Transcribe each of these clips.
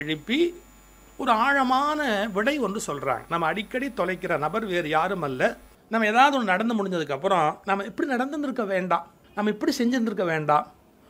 எழுப்பி ஒரு ஆழமான விடை ஒன்று சொல்கிறாங்க நம்ம அடிக்கடி தொலைக்கிற நபர் வேறு யாரும் அல்ல நம்ம ஏதாவது ஒன்று நடந்து முடிஞ்சதுக்கப்புறம் நம்ம இப்படி நடந்துருக்க வேண்டாம் நம்ம இப்படி செஞ்சுருந்துருக்க வேண்டாம்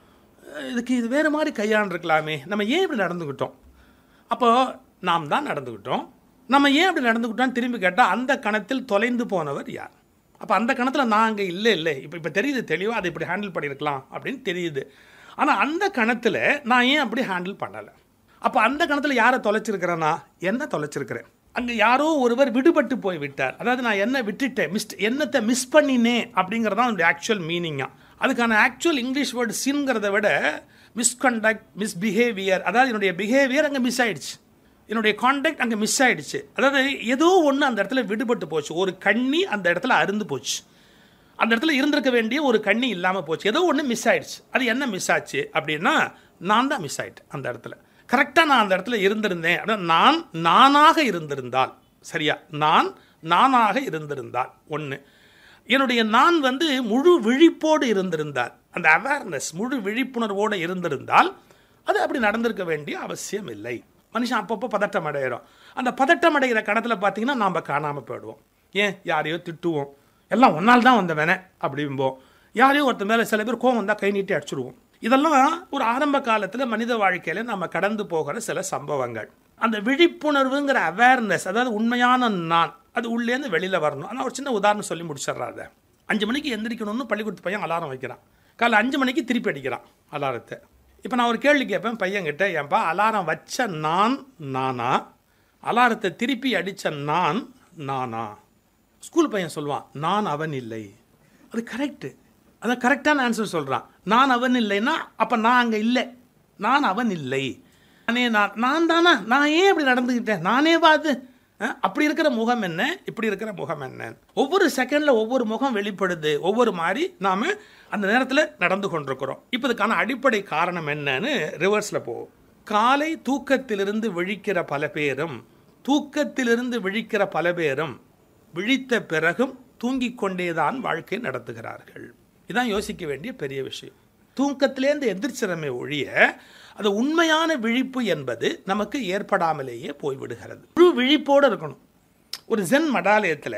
இதுக்கு இது வேறு மாதிரி கையாண்டிருக்கலாமே நம்ம ஏன் இப்படி நடந்துக்கிட்டோம் அப்போது நாம் தான் நடந்துக்கிட்டோம் நம்ம ஏன் அப்படி நடந்துக்கிட்டோம்னு திரும்பி கேட்டால் அந்த கணத்தில் தொலைந்து போனவர் யார் அப்போ அந்த கணத்தில் நான் அங்கே இல்லை இல்லை இப்போ இப்போ தெரியுது தெளிவாக அதை இப்படி ஹேண்டில் பண்ணியிருக்கலாம் அப்படின்னு தெரியுது ஆனால் அந்த கணத்தில் நான் ஏன் அப்படி ஹேண்டில் பண்ணலை அப்போ அந்த கணத்தில் யாரை தொலைச்சிருக்கிறேன்னா என்ன தொலைச்சிருக்கிறேன் அங்கே யாரோ ஒருவர் விடுபட்டு போய் விட்டார் அதாவது நான் என்ன விட்டுட்டேன் மிஸ் என்னத்தை மிஸ் பண்ணினேன் அப்படிங்கிறது தான் ஆக்சுவல் மீனிங்காக அதுக்கான ஆக்சுவல் இங்கிலீஷ் வேர்டு சின்ங்கிறத விட மிஸ்கண்டக்ட் மிஸ்பிஹேவியர் அதாவது என்னுடைய பிஹேவியர் அங்கே மிஸ் ஆயிடுச்சு என்னுடைய காண்டாக்ட் அங்கே மிஸ் ஆயிடுச்சு அதாவது ஏதோ ஒன்று அந்த இடத்துல விடுபட்டு போச்சு ஒரு கண்ணி அந்த இடத்துல அருந்து போச்சு அந்த இடத்துல இருந்திருக்க வேண்டிய ஒரு கண்ணி இல்லாமல் போச்சு ஏதோ ஒன்று மிஸ் ஆயிடுச்சு அது என்ன மிஸ் ஆச்சு அப்படின்னா நான் தான் மிஸ் ஆயிட்டேன் அந்த இடத்துல கரெக்டாக நான் அந்த இடத்துல இருந்திருந்தேன் அதாவது நான் நானாக இருந்திருந்தால் சரியா நான் நானாக இருந்திருந்தால் ஒன்று என்னுடைய நான் வந்து முழு விழிப்போடு இருந்திருந்தால் அந்த அவேர்னஸ் முழு விழிப்புணர்வோடு இருந்திருந்தால் அது அப்படி நடந்திருக்க வேண்டிய அவசியம் இல்லை மனுஷன் அப்பப்போ பதட்டம் அடையிறோம் அந்த பதட்டம் அடைகிற கடத்தில் பார்த்தீங்கன்னா நாம் காணாமல் போயிடுவோம் ஏன் யாரையோ திட்டுவோம் எல்லாம் ஒன்றால் தான் வந்தவனே அப்படிம்போம் யாரையோ ஒருத்தர் மேலே சில பேர் கோவம் வந்தால் கை நீட்டி அடிச்சிடுவோம் இதெல்லாம் ஒரு ஆரம்ப காலத்தில் மனித வாழ்க்கையில் நம்ம கடந்து போகிற சில சம்பவங்கள் அந்த விழிப்புணர்வுங்கிற அவேர்னஸ் அதாவது உண்மையான நான் அது உள்ளேருந்து வெளியில் வரணும் ஆனால் ஒரு சின்ன உதாரணம் சொல்லி முடிச்சிடுறாத அஞ்சு மணிக்கு எந்திரிக்கணும்னு பள்ளிக்கூடத்து பையன் அலாரம் வைக்கிறான் காலை அஞ்சு மணிக்கு திருப்பி அடிக்கிறான் அலாரத்தை இப்போ நான் ஒரு கேள்வி கேட்பேன் பையன்கிட்ட ஏன்பா அலாரம் வச்ச நான் நானா அலாரத்தை திருப்பி அடித்த நான் நானா ஸ்கூல் பையன் சொல்லுவான் நான் அவன் இல்லை அது கரெக்டு அதான் கரெக்டான ஆன்சர் சொல்கிறான் நான் அவன் இல்லைன்னா அப்போ நான் அங்கே இல்லை நான் அவன் இல்லை நானே நான் நான் தானா நான் ஏன் இப்படி நடந்துக்கிட்டேன் நானே பார்த்து அப்படி இருக்கிற முகம் என்ன இப்படி இருக்கிற முகம் என்ன ஒவ்வொரு செகண்டில் ஒவ்வொரு முகம் வெளிப்படுது ஒவ்வொரு மாதிரி நாம் அந்த நேரத்தில் நடந்து கொண்டிருக்கிறோம் இப்போ இதுக்கான அடிப்படை காரணம் என்னன்னு ரிவர்ஸில் போவோம் காலை தூக்கத்திலிருந்து விழிக்கிற பல பேரும் தூக்கத்திலிருந்து விழிக்கிற பல பேரும் விழித்த பிறகும் தூங்கிக் கொண்டேதான் வாழ்க்கை நடத்துகிறார்கள் இதான் யோசிக்க வேண்டிய பெரிய விஷயம் தூக்கத்திலேருந்து எதிர்ச்சிறமை ஒழிய அது உண்மையான விழிப்பு என்பது நமக்கு ஏற்படாமலேயே போய்விடுகிறது முழு விழிப்போடு இருக்கணும் ஒரு ஜென் மடாலயத்தில்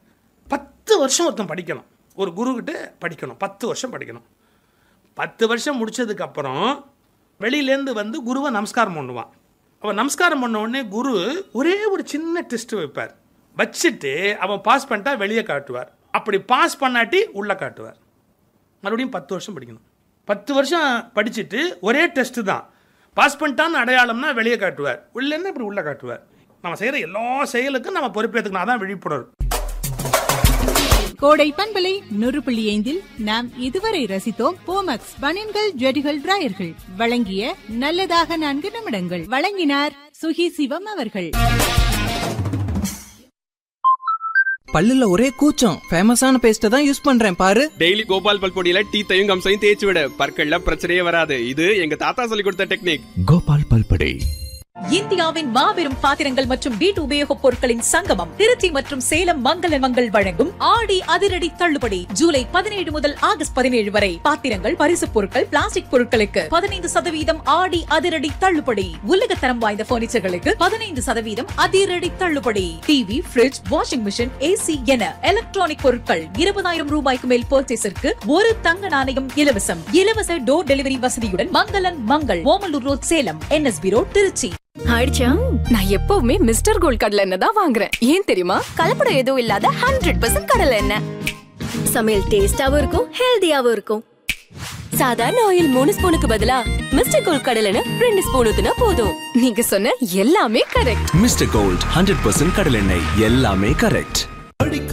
பத்து வருஷம் ஒருத்தன் படிக்கணும் ஒரு குருக்கிட்ட படிக்கணும் பத்து வருஷம் படிக்கணும் பத்து வருஷம் முடிச்சதுக்கப்புறம் வெளியிலேருந்து வந்து குருவை நமஸ்காரம் பண்ணுவான் அவன் நமஸ்காரம் பண்ண உடனே குரு ஒரே ஒரு சின்ன டெஸ்ட் வைப்பார் வச்சுட்டு அவன் பாஸ் பண்ணிட்டா வெளியே காட்டுவார் அப்படி பாஸ் பண்ணாட்டி உள்ளே காட்டுவார் மறுபடியும் பத்து வருஷம் படிக்கணும் பத்து வருஷம் படிச்சுட்டு ஒரே டெஸ்ட்டு தான் பாஸ் பண்ணிட்டான்னு அடையாளம்னா வெளியே காட்டுவார் உள்ளேன்னா இப்படி உள்ளே காட்டுவார் நம்ம செய்கிற எல்லா செயலுக்கும் நம்ம பொறுப்பேற்றுக்கணும் அதான் விழிப்புணர்வு கோடை பண்பலை நூறு புள்ளி ஐந்தில் நாம் இதுவரை ரசித்தோம் போமக்ஸ் பனியன்கள் ஜெடிகள் டிராயர்கள் வழங்கிய நல்லதாக நான்கு நிமிடங்கள் வழங்கினார் சுகி சிவம் அவர்கள் பல்லுல ஒரே கூச்சம் ஃபேமஸான பேஸ்ட தான் யூஸ் பண்றேன் பாரு டெய்லி கோபால் பல் பொடியில டீத்தையும் கம்சையும் தேய்ச்சி விட பற்கள்ல பிரச்சனையே வராது இது எங்க தாத்தா சொல்லி கொடுத்த டெக்னிக் கோபால் பல்படை இந்தியாவின் மாபெரும் பாத்திரங்கள் மற்றும் வீட்டு உபயோகப் பொருட்களின் சங்கமம் திருச்சி மற்றும் சேலம் மங்கள மங்கள் வழங்கும் ஆடி அதிரடி தள்ளுபடி ஜூலை பதினேழு முதல் ஆகஸ்ட் பதினேழு வரை பாத்திரங்கள் பரிசுப் பொருட்கள் பிளாஸ்டிக் பொருட்களுக்கு பதினைந்து சதவீதம் ஆடி அதிரடி தள்ளுபடி உலகத்தரம் வாய்ந்த பர்னிச்சர்களுக்கு பதினைந்து சதவீதம் அதிரடி தள்ளுபடி TV fridge washing machine AC என எலக்ட்ரானிக் பொருட்கள் இருபதாயிரம் ரூபாய்க்கு மேல் பர்ச்சேஸிற்கு ஒரு தங்க நாணயம் இலவசம் இலவச டோர் டெலிவரி வசதியுடன் Mangalan Mangal Omalur road Salem NSB road Trichy ஆயிடுச்சா நான் எப்பவுமே மிஸ்டர் கோல்ட் கடலை எண்ணெய் தான் வாங்குறேன் ஏன் தெரியுமா கலப்படம் எதுவும் இல்லாத ஹண்ட்ரட் பர்சன்ட் கடலை எண்ணெய் சமையல் டேஸ்டாவும் இருக்கும் ஹெல்தியாவும் இருக்கும் சாதாரண ஆயில் மூணு ஸ்பூனுக்கு பதிலா மிஸ்டர் கோல்ட் கடலை எண்ணெய் ரெண்டு ஸ்பூன் ஊத்துனா போதும் நீங்க சொன்ன எல்லாமே correct mister gold hundred percent கடலெண்ணெய் எல்லாமே கரெக்ட்